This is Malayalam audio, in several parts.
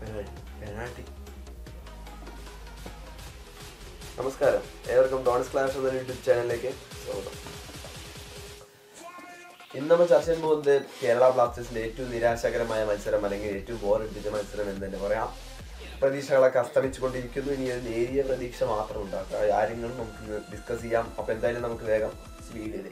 പെനാൾട്ടി നമസ്കാരം ഏവർക്കും ഡോൺസ് ക്ലാഷ് എന്ന യൂട്യൂബ് ചാനലിലേക്ക് സ്വാഗതം ഇന്ന് നമ്മൾ ചർച്ച ചെയ്യാൻ പോകുന്നത് കേരള ബ്ലാസ്റ്റേഴ്സിന്റെ ഏറ്റവും നിരാശകരമായ മത്സരം അല്ലെങ്കിൽ ഏറ്റവും ബോറടിപ്പിച്ച മത്സരം എന്ന് തന്നെ പറയാം പ്രതീക്ഷകളൊക്കെ അസ്തമിച്ചുകൊണ്ടിരിക്കുന്നു ഇനി ഒരു നേരിയ പ്രതീക്ഷ മാത്രം ഉണ്ടാക്കുക കാര്യങ്ങളും നമുക്ക് ഡിസ്കസ് ചെയ്യാം അപ്പൊ എന്തായാലും നമുക്ക് വേഗം വീഡിയോയിലേക്ക്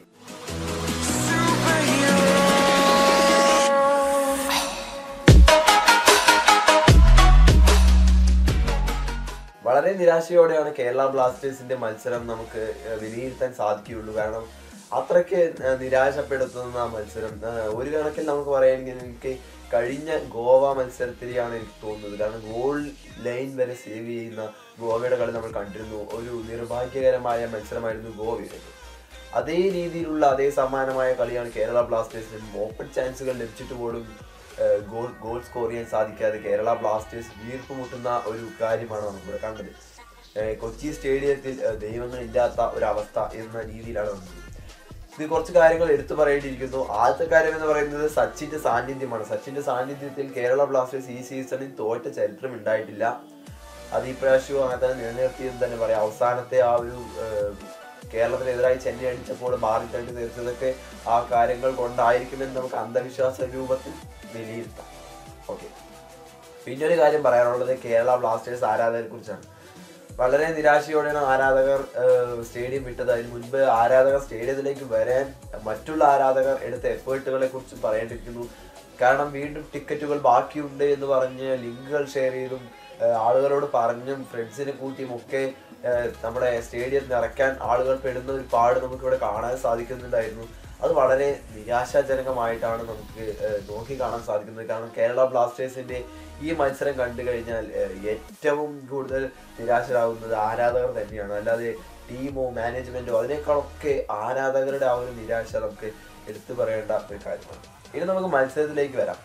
വളരെ നിരാശയോടെയാണ് കേരള ബ്ലാസ്റ്റേഴ്സിന്റെ മത്സരം നമുക്ക് ഏഹ്, വിലയിരുത്താൻ സാധിക്കുകയുള്ളൂ കാരണം അത്രയ്ക്ക് ഏഹ്, നിരാശപ്പെടുത്തുന്ന ആ മത്സരം ഏഹ്, ഒരു കണക്കിൽ നമുക്ക് പറയുകയാണെങ്കിൽ എനിക്ക് കഴിഞ്ഞ ഗോവ മത്സരത്തിലെയാണ് എനിക്ക് തോന്നുന്നത് കാരണം ഗോൾ ലൈൻ വരെ സേവ് ചെയ്യുന്ന ഗോവയുടെ കളി നമ്മൾ കണ്ടിരുന്നു ഒരു നിർഭാഗ്യകരമായ മത്സരമായിരുന്നു ഗോവയുടെ അതേ രീതിയിലുള്ള അതേ സമാനമായ കളിയാണ് കേരള ബ്ലാസ്റ്റേഴ്സിന് ഓപ്പൺ ചാൻസുകൾ ലഭിച്ചിട്ട് പോലും ഏഹ്, ഗോൾ ഗോൾ സ്കോർ ചെയ്യാൻ സാധിക്കാതെ കേരള ബ്ലാസ്റ്റേഴ്സ് വീർപ്പുമുട്ടുന്ന ഒരു കാര്യമാണ് നമുക്കിവിടെ കണ്ടത് ഏഹ്, കൊച്ചി സ്റ്റേഡിയത്തിൽ ഏഹ്, ദൈവങ്ങളില്ലാത്ത ഒരവസ്ഥ എന്ന രീതിയിലാണ് വന്നത് ഇത് കുറച്ച് കാര്യങ്ങൾ എടുത്തു പറയേണ്ടിയിരിക്കുന്നു ആദ്യത്തെ കാര്യം എന്ന് പറയുന്നത് സച്ചിന്റെ സാന്നിധ്യമാണ് സച്ചിന്റെ സാന്നിധ്യത്തിൽ കേരള ബ്ലാസ്റ്റേഴ്സ് ഈ സീസണിൽ തോറ്റ ചരിത്രം ഉണ്ടായിട്ടില്ല അത് ഇപ്രാവശ്യവും അങ്ങനെ തന്നെ നിലനിർത്തിയെന്ന് തന്നെ പറയാം അവസാനത്തെ ആ ഒരു ഏഹ്, കേരളത്തിനെതിരായി ചെന്നൈ അടിച്ചപ്പോൾ മാറി തണ്ടി തീർച്ചതൊക്കെ ആ കാര്യങ്ങൾ കൊണ്ടായിരിക്കുമെന്ന് നമുക്ക് അന്ധവിശ്വാസ രൂപത്തിൽ വിലയിരുത്താം ഓക്കെ പിന്നെ ഒരു കാര്യം പറയാനുള്ളത് കേരള ബ്ലാസ്റ്റേഴ്സ് ആരാധകരെ കുറിച്ചാണ് വളരെ നിരാശയോടെയാണ് ആരാധകർ ഏഹ്, സ്റ്റേഡിയം വിട്ടത് അതിന് മുൻപ് ആരാധകർ സ്റ്റേഡിയത്തിലേക്ക് വരാൻ മറ്റുള്ള ആരാധകർ എടുത്ത എഫേർട്ടുകളെ കുറിച്ച് പറയേണ്ടിയിരിക്കുന്നു കാരണം വീണ്ടും ടിക്കറ്റുകൾ ബാക്കിയുണ്ട് എന്ന് പറഞ്ഞ് ലിങ്കുകൾ ഷെയർ ചെയ്തും ഏഹ്, ആളുകളോട് പറഞ്ഞും ഫ്രണ്ട്സിനെ കൂട്ടിയും ഒക്കെ ഏഹ്, നമ്മുടെ സ്റ്റേഡിയം നിറയ്ക്കാൻ ആളുകൾ പെടുന്ന ഒരു പാട് നമുക്കിവിടെ കാണാൻ സാധിക്കുന്നുണ്ടായിരുന്നു അത് വളരെ നിരാശാജനകമായിട്ടാണ് നമുക്ക് ഏഹ്, നോക്കി കാണാൻ സാധിക്കുന്നത് കാരണം കേരള ബ്ലാസ്റ്റേഴ്സിന്റെ ഈ മത്സരം കണ്ടു കഴിഞ്ഞാൽ ഏഹ്, ഏറ്റവും കൂടുതൽ നിരാശരാകുന്നത് ആരാധകർ തന്നെയാണ് അല്ലാതെ ടീമോ മാനേജ്മെന്റോ അതിനേക്കാളൊക്കെ ആരാധകരുടെ ആ ഒരു നിരാശ നമുക്ക് എടുത്തു പറയേണ്ട ഒരു കാര്യമാണ് ഇനി നമുക്ക് മത്സരത്തിലേക്ക് വരാം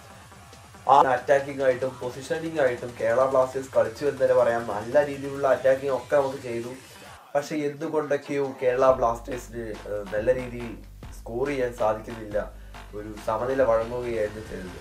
ആ അറ്റാക്കിംഗ് ആയിട്ടും പൊസിഷനിങ് ആയിട്ടും കേരള ബ്ലാസ്റ്റേഴ്സ് കളിച്ചു എന്ന് തന്നെ പറയാം നല്ല രീതിയിലുള്ള അറ്റാക്കിംഗ് ഒക്കെ നമുക്ക് ചെയ്തു പക്ഷെ എന്തുകൊണ്ടൊക്കെയോ കേരള ബ്ലാസ്റ്റേഴ്സിന് ഏഹ്, നല്ല രീതിയിൽ സ്കോർ ചെയ്യാൻ സാധിക്കുന്നില്ല ഒരു സമനില വഴങ്ങുകയായിരുന്നു ചെയ്തത്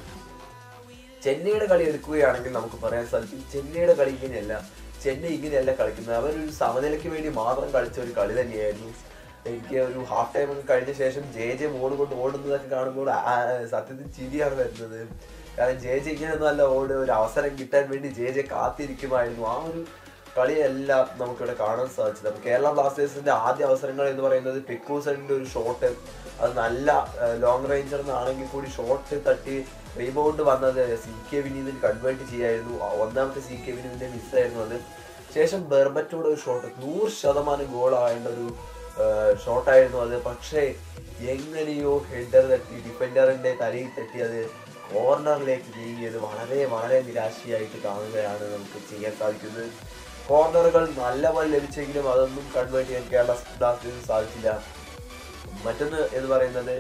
ചെന്നൈയുടെ കളി എടുക്കുകയാണെങ്കിൽ നമുക്ക് പറയാൻ സാധിക്കും ചെന്നൈയുടെ കളി ഇങ്ങനെയല്ല ചെന്നൈ ഇങ്ങനെയല്ല കളിക്കുന്നത് അവരൊരു സമനിലയ്ക്ക് വേണ്ടി മാത്രം കളിച്ച ഒരു കളി തന്നെയായിരുന്നു എനിക്ക് ഒരു ഹാഫ് ടൈം ഒക്കെ കഴിഞ്ഞ ശേഷം ജെ ജെ മോഡ് കൊണ്ട് ഓടുന്നതൊക്കെ കാണുമ്പോൾ ആ, സത്യത്തിൽ ചിരിയാണ് വരുന്നത് കാരണം ജെ ജെ ഇങ്ങനെയൊന്നും അല്ല ഓട് ഒരു അവസരം കിട്ടാൻ വേണ്ടി ജെ ജെ കാത്തിരിക്കുമായിരുന്നു ആ ഒരു കളിയെല്ലാം നമുക്കിവിടെ കാണാൻ സാധിച്ചത് അപ്പൊ കേരള ബ്ലാസ്റ്റേഴ്സിന്റെ ആദ്യ അവസരങ്ങൾ എന്ന് പറയുന്നത് പിക്കൂസന്റെ ഒരു ഷോട്ട് അത് നല്ല ലോങ് റേഞ്ചർ ആണെങ്കിൽ കൂടി ഷോട്ട് തട്ടി റീബൗണ്ട് വന്നത് സി കെ വിനീതിന് കൺവേർട്ട് ചെയ്യായിരുന്നു ആ ഒന്നാമത്തെ സി കെ വിനീതിന്റെ മിസ്സായിരുന്നു അത് ശേഷം ബെർബറ്റോടെ ഒരു ഷോട്ട് നൂറ് ശതമാനം ഗോൾ ആവേണ്ട ഒരു ഷോട്ടായിരുന്നു അത് പക്ഷേ എങ്ങനെയോ ഹെഡർ തട്ടി ഡിഫൻഡറിന്റെ തലയിൽ തട്ടി അത് കോർണറിലേക്ക് നീങ്ങിയത് വളരെ വളരെ നിരാശയായിട്ട് കാണുകയാണ് നമുക്ക് ചെയ്യാൻ സാധിക്കുന്നത് കോർണറുകൾ നല്ലപോലെ ലഭിച്ചെങ്കിലും അതൊന്നും കൺവേർട്ട് ചെയ്യാൻ കേരള ബ്ലാസ്റ്റേഴ്സിന് സാധിച്ചില്ല മറ്റൊന്ന് എന്ന് പറയുന്നത്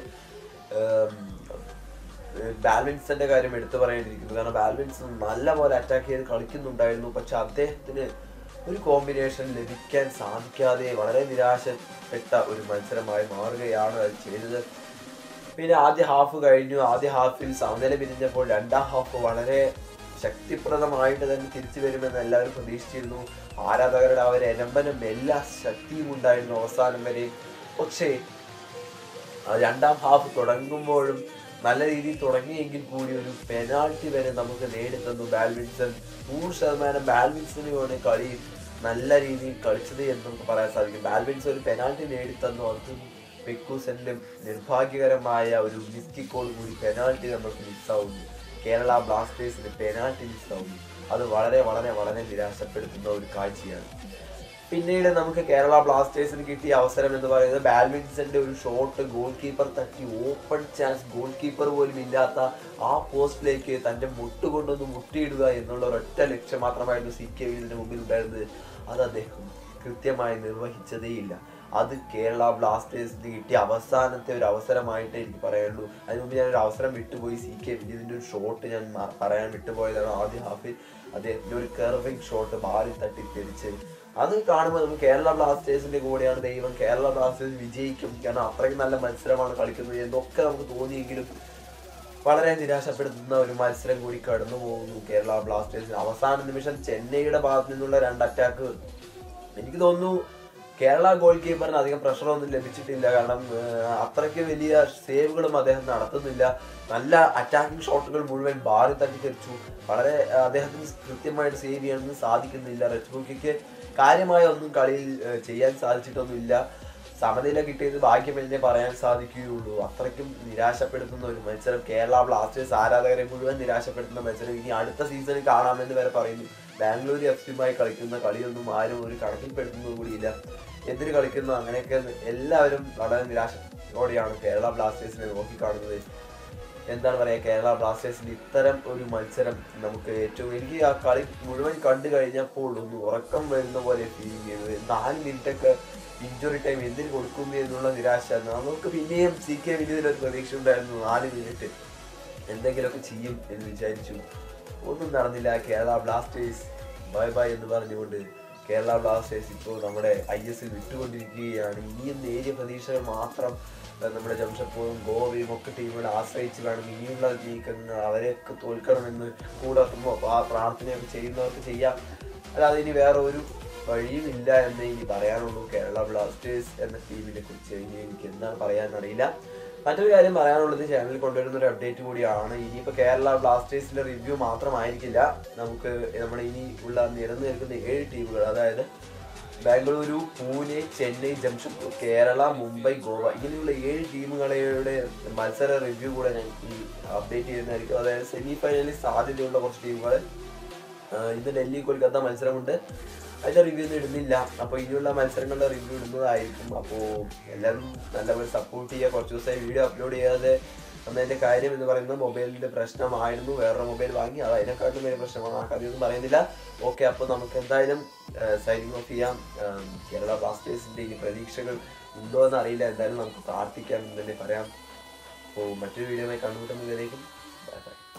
ബാൽവിൻസന്റെ കാര്യം എടുത്തു പറയേണ്ടിയിരിക്കുന്നു കാരണം ബാൽവിൻസൺ നല്ല പോലെ അറ്റാക്ക് ചെയ്ത് കളിക്കുന്നുണ്ടായിരുന്നു പക്ഷെ അദ്ദേഹത്തിന് ഒരു കോമ്പിനേഷൻ ലഭിക്കാൻ സാധിക്കാതെ വളരെ നിരാശപ്പെട്ട ഒരു മത്സരമായി മാറുകയാണ് അത് ചെയ്തത് പിന്നെ ആദ്യ ഹാഫ് കഴിഞ്ഞു ആദ്യ ഹാഫിൽ സമനില പിരിഞ്ഞപ്പോൾ രണ്ടാം ഹാഫ് വളരെ ശക്തിപ്രദമായിട്ട് തന്നെ തിരിച്ചു വരുമെന്ന് എല്ലാവരും പ്രതീക്ഷിച്ചിരുന്നു ആരാധകരുടെ ആ ഒരു എലമ്പനം എല്ലാ ശക്തിയും ഉണ്ടായിരുന്നു അവസാനം വരെ പക്ഷേ ആ രണ്ടാം ഹാഫ് തുടങ്ങുമ്പോഴും നല്ല രീതിയിൽ തുടങ്ങിയെങ്കിൽ കൂടി ഒരു പെനാൾട്ടി വരെ നമുക്ക് നേടിത്തന്നു ബാൽവിൻസൺ നൂറ് ശതമാനം ബാൽവിൻസണിയാണ് കളി നല്ല രീതിയിൽ കളിച്ചത് എന്ന് നമുക്ക് പറയാൻ സാധിക്കും ബാൽവിൻസൺ ഒരു പെനാൾട്ടി നേടിത്തന്നു അതും പെക്കൂസന്റെ നിർഭാഗ്യകരമായ ഒരു മിസ്കിക്കോട് കൂടി പെനാൾട്ടി നമുക്ക് മിസ്സാവുന്നു കേരള ബ്ലാസ്റ്റേഴ്സിന് പെനാൾട്ടി മിസ്സാവുന്നു അത് വളരെ വളരെ വളരെ നിരാശപ്പെടുത്തുന്ന ഒരു കാഴ്ചയാണ് പിന്നീട് നമുക്ക് കേരള ബ്ലാസ്റ്റേഴ്സിന് കിട്ടിയ അവസരം എന്ന് പറയുന്നത് ബാൽവിൻസന്റെ ഒരു ഷോട്ട് ഗോൾ കീപ്പർ തട്ടി ഓപ്പൺ ചാൻസ് ഗോൾ കീപ്പർ പോലും ഇല്ലാത്ത ആ പോസ്റ്റിലേക്ക് തന്റെ മുട്ട് കൊണ്ടൊന്ന് മുട്ടിയിടുക എന്നുള്ള ഒരൊറ്റ ലക്ഷ്യം മാത്രമായിരുന്നു സി കെ വിന്റെ മുമ്പിൽ ഉണ്ടായിരുന്നത് അത് അദ്ദേഹം കൃത്യമായി നിർവഹിച്ചതേയില്ല അത് കേരള ബ്ലാസ്റ്റേഴ്സിന് കിട്ടിയ അവസാനത്തെ ഒരു അവസരമായിട്ട് എനിക്ക് പറയാനുള്ളൂ അതിന് മുമ്പ് ഞാൻ ഒരു അവസരം വിട്ടുപോയി സി കെ വിനീതിന്റെ ഒരു ഷോട്ട് ഞാൻ മ- പറയാൻ വിട്ടുപോയതാണ് ആദ്യ ഹാഫിൽ അദ്ദേഹത്തിന്റെ ഒരു കെർവിംഗ് ഷോട്ട് ബാലിൽ തട്ടി തിരിച്ച് അത് കാണുമ്പോൾ നമുക്ക് കേരള ബ്ലാസ്റ്റേഴ്സിന്റെ കൂടെയാണ് ദൈവം കേരള ബ്ലാസ്റ്റേഴ്സ് വിജയിക്കും കാരണം അത്രയും നല്ല മത്സരമാണ് കളിക്കുന്നത് എന്നൊക്കെ നമുക്ക് തോന്നിയെങ്കിലും വളരെ നിരാശപ്പെടുത്തുന്ന ഒരു മത്സരം കൂടി കടന്നു പോകുന്നു കേരള ബ്ലാസ്റ്റേഴ്സിന് അവസാന നിമിഷം ചെന്നൈയുടെ ഭാഗത്തു നിന്നുള്ള രണ്ട് അറ്റാക്ക് എനിക്ക് തോന്നുന്നു കേരള ഗോൾ കീപ്പറിന് അധികം പ്രഷറൊന്നും ലഭിച്ചിട്ടില്ല കാരണം ഏഹ്, അത്രയ്ക്ക് വലിയ സേവുകളും അദ്ദേഹം നടത്തുന്നില്ല നല്ല അറ്റാക്കിംഗ് ഷോട്ടുകൾ മുഴുവൻ ബാറി തട്ടി തെറിച്ചു വളരെ ഏഹ്, അദ്ദേഹത്തിന് കൃത്യമായിട്ട് സേവ് ചെയ്യാനൊന്നും സാധിക്കുന്നില്ല റെച്ച്ബുക്കിക്ക് കാര്യമായ ഒന്നും കളിയിൽ ഏഹ്, ചെയ്യാൻ സാധിച്ചിട്ടൊന്നുമില്ല സമനില കിട്ടിയത് ഭാഗ്യമെന്നേ പറയാൻ സാധിക്കുകയുള്ളൂ അത്രയ്ക്കും നിരാശപ്പെടുത്തുന്ന ഒരു മത്സരം കേരള ബ്ലാസ്റ്റേഴ്സ് ആരാധകരെ മുഴുവൻ നിരാശപ്പെടുത്തുന്ന മത്സരം ഇനി അടുത്ത സീസണിൽ കാണാമെന്ന് വരെ പറയുന്നു ബാംഗ്ലൂർ എഫ് സിയുമായി കളിക്കുന്ന കളിയൊന്നും ആരും ഒരു കണക്കിൽപ്പെടുത്തുന്നത് കൂടിയില്ല എന്തിന് കളിക്കുന്നു അങ്ങനെയൊക്കെ എല്ലാവരും വളരെ നിരാശയോടെയാണ് കേരള ബ്ലാസ്റ്റേഴ്സിനെ നോക്കിക്കാണുന്നത് എന്താണ് പറയുക കേരള ബ്ലാസ്റ്റേഴ്സിന്റെ ഇത്തരം ഒരു മത്സരം നമുക്ക് ഏറ്റവും എനിക്ക് ആ കളി മുഴുവൻ കണ്ടു കഴിഞ്ഞപ്പോൾ ഒന്ന് ഉറക്കം വരുന്ന പോലെ ഫീൽ ചെയ്തത് നാല് മിനിറ്റൊക്കെ ഇഞ്ചുറി ടൈം എന്തിന് കൊടുക്കുന്നു എന്നുള്ള നിരാശ നമുക്ക് പിന്നെയും സി കെ വിനീതിലൊരു പ്രതീക്ഷ ഉണ്ടായിരുന്നു നാല് മിനിറ്റ് എന്തെങ്കിലുമൊക്കെ ചെയ്യും എന്ന് വിചാരിച്ചു ഒന്നും നടന്നില്ല കേരള ബ്ലാസ്റ്റേഴ്സ് ബൈ ബൈ എന്ന് പറഞ്ഞുകൊണ്ട് കേരള ബ്ലാസ്റ്റേഴ്സ് ഇപ്പോൾ നമ്മുടെ ഐ എസിൽ വിട്ടുകൊണ്ടിരിക്കുകയാണ് ഇനിയും നേരിയ പ്രതീക്ഷകൾ മാത്രം ഏഹ്, നമ്മുടെ ജംഷഡ്പൂരും ഗോവയും ഒക്കെ ടീമുകളെ ആശ്രയിച്ച് വേണം ഇനിയുള്ള നീക്കങ്ങൾ അവരെയൊക്കെ തോൽക്കണമെന്ന് കൂടെ പ്രാർത്ഥനയൊക്കെ ചെയ്യുന്നവർക്ക് ചെയ്യാം അല്ലാതെ ഇനി വേറെ ഒരു വഴിയും ഇല്ല എന്ന് ഇനി പറയാനുള്ളൂ കേരള ബ്ലാസ്റ്റേഴ്സ് എന്ന ടീമിനെ കുറിച്ച് ഇനി എനിക്ക് എന്താണ് പറയാൻ അറിയില്ല മറ്റൊരു കാര്യം പറയാനുള്ളത് ചാനലിൽ കൊണ്ടുവരുന്ന ഒരു അപ്ഡേറ്റ് കൂടിയാണ് ഇനിയിപ്പോൾ കേരള ബ്ലാസ്റ്റേഴ്സിന്റെ റിവ്യൂ മാത്രമായിരിക്കില്ല നമുക്ക് നമ്മുടെ ഇനി ഉള്ള നിരന്നു നിൽക്കുന്ന ഏഴ് ടീമുകൾ അതായത് ബാംഗ്ലൂരു പൂനെ ചെന്നൈ ജംഷഡ്പൂർ കേരള മുംബൈ ഗോവ ഇങ്ങനെയുള്ള ഏഴ് ടീമുകളുടെ മത്സര റിവ്യൂ കൂടെ ഞാൻ ഈ അപ്ഡേറ്റ് ചെയ്യുന്നതായിരിക്കും അതായത് സെമി ഫൈനലിൽ സാധ്യതയുള്ള കുറച്ച് ടീമുകൾ ആഹ് ഇന്ന് ഡൽഹി കൊൽക്കത്ത മത്സരമുണ്ട് അതിന്റെ റിവ്യൂ ഒന്നും ഇടുന്നില്ല അപ്പോൾ ഇനിയുള്ള മത്സരങ്ങളുടെ റിവ്യൂ ഇടുന്നതായിരിക്കും അപ്പോൾ എല്ലാവരും നല്ലപോലെ സപ്പോർട്ട് ചെയ്യുക കുറച്ച് ദിവസമായി വീഡിയോ അപ്ലോഡ് ചെയ്യാതെ എന്നതിന്റെ കാര്യം എന്ന് പറയുന്നത് മൊബൈലിന്റെ പ്രശ്നമായിരുന്നു വേറൊരു മൊബൈൽ വാങ്ങി അത് അതിനെക്കാട്ടും വലിയ പ്രശ്നമാണ് ആ കാര്യമൊന്നും പറയുന്നില്ല ഓക്കെ അപ്പോൾ നമുക്ക് എന്തായാലും സൈനിങ് ഓഫ് ചെയ്യാം ആഹ് കേരള ബ്ലാസ്റ്റേഴ്സിന്റെ ഈ പ്രതീക്ഷകൾ ഉണ്ടോ എന്ന് അറിയില്ല എന്തായാലും നമുക്ക് പ്രാർത്ഥിക്കാം എന്ന് തന്നെ പറയാം അപ്പോൾ മറ്റൊരു വീഡിയോയുമായി കണ്ടുമുട്ടുന്നതിലേക്കും ബൈ ബൈ